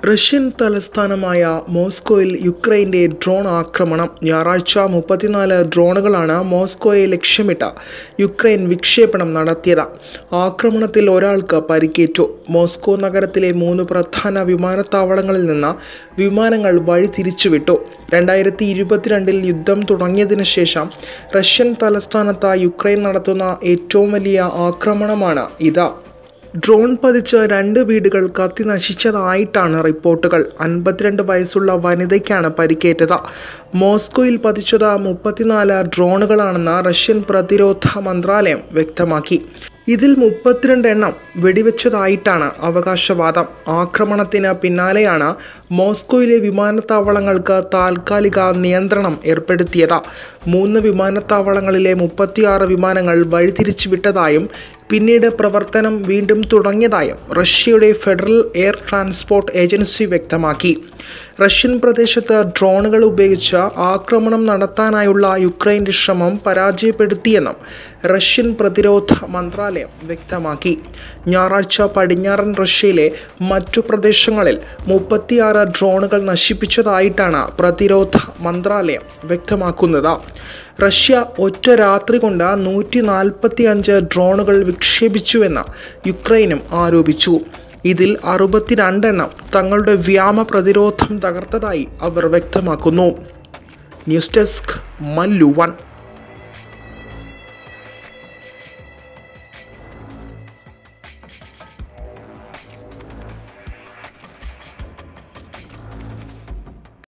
Russian തലസ്ഥാനമായ മോസ്കോയിൽ യുക്രൈൻ്റെ drone ആക്രമണം ഞായറാഴ്ച മുപ്പത്തിനാല് ഡ്രോണുകളാണ് മോസ്കോയെ ലക്ഷ്യമിട്ട് യുക്രൈൻ വിക്ഷേപണം നടത്തിയത് ആക്രമണത്തിൽ ഒരാൾക്ക് പരിക്കേറ്റു മോസ്കോ നഗരത്തിലെ മൂന്ന് പ്രധാന വിമാനത്താവളങ്ങളിൽ നിന്ന് വിമാനങ്ങൾ വഴിതിരിച്ചുവിട്ടു രണ്ടായിരത്തി ഇരുപത്തിരണ്ടിൽ യുദ്ധം തുടങ്ങിയതിനു ശേഷം റഷ്യൻ തലസ്ഥാനത്ത് യുക്രൈൻ നടത്തുന്ന ഏറ്റവും വലിയ ആക്രമണമാണ് ഇത് ഡ്രോൺ പതിച്ച് രണ്ട് വീടുകൾ കത്തി നശിച്ചതായിട്ടാണ് റിപ്പോർട്ടുകൾ അൻപത്തിരണ്ട് വയസ്സുള്ള വനിതയ്ക്കാണ് പരിക്കേറ്റത് മോസ്കോയിൽ പതിച്ചത് മുപ്പത്തിനാല് ഡ്രോണുകളാണെന്ന് റഷ്യൻ പ്രതിരോധ മന്ത്രാലയം വ്യക്തമാക്കി ഇതിൽ മുപ്പത്തിരണ്ട് എണ്ണം വെടിവെച്ചതായിട്ടാണ് അവകാശവാദം ആക്രമണത്തിന് പിന്നാലെയാണ് മോസ്കോയിലെ വിമാനത്താവളങ്ങൾക്ക് താൽക്കാലിക നിയന്ത്രണം ഏർപ്പെടുത്തിയത് മൂന്ന് വിമാനത്താവളങ്ങളിലെ മുപ്പത്തിയാറ് വിമാനങ്ങൾ വഴിതിരിച്ചുവിട്ടതായും പിന്നീട് പ്രവർത്തനം വീണ്ടും തുടങ്ങിയതായും റഷ്യയുടെ ഫെഡറൽ എയർ ട്രാൻസ്പോർട്ട് ഏജൻസി വ്യക്തമാക്കി റഷ്യൻ പ്രദേശത്ത് ഡ്രോണുകൾ ഉപയോഗിച്ച് ആക്രമണം നടത്താനായുള്ള യുക്രൈൻ്റെ ശ്രമം പരാജയപ്പെടുത്തിയെന്നും റഷ്യൻ പ്രതിരോധ മന്ത്രാലയം വ്യക്തമാക്കി ഞായറാഴ്ച പടിഞ്ഞാറൻ റഷ്യയിലെ മറ്റു പ്രദേശങ്ങളിൽ മുപ്പത്തിയാറ് ഡ്രോണുകൾ നശിപ്പിച്ചതായിട്ടാണ് പ്രതിരോധ മന്ത്രാലയം വ്യക്തമാക്കുന്നത് റഷ്യ ഒറ്റ രാത്രി കൊണ്ട് നൂറ്റി നാൽപ്പത്തി അഞ്ച് ഡ്രോണുകൾ വിക്ഷേപിച്ചുവെന്ന് യുക്രൈനും ആരോപിച്ചു ഇതിൽ അറുപത്തിരണ്ടെണ്ണം തങ്ങളുടെ വ്യാമ പ്രതിരോധം തകർത്തതായി അവർ വ്യക്തമാക്കുന്നു ന്യൂസ് ഡെസ്ക് മല്ലു വൺ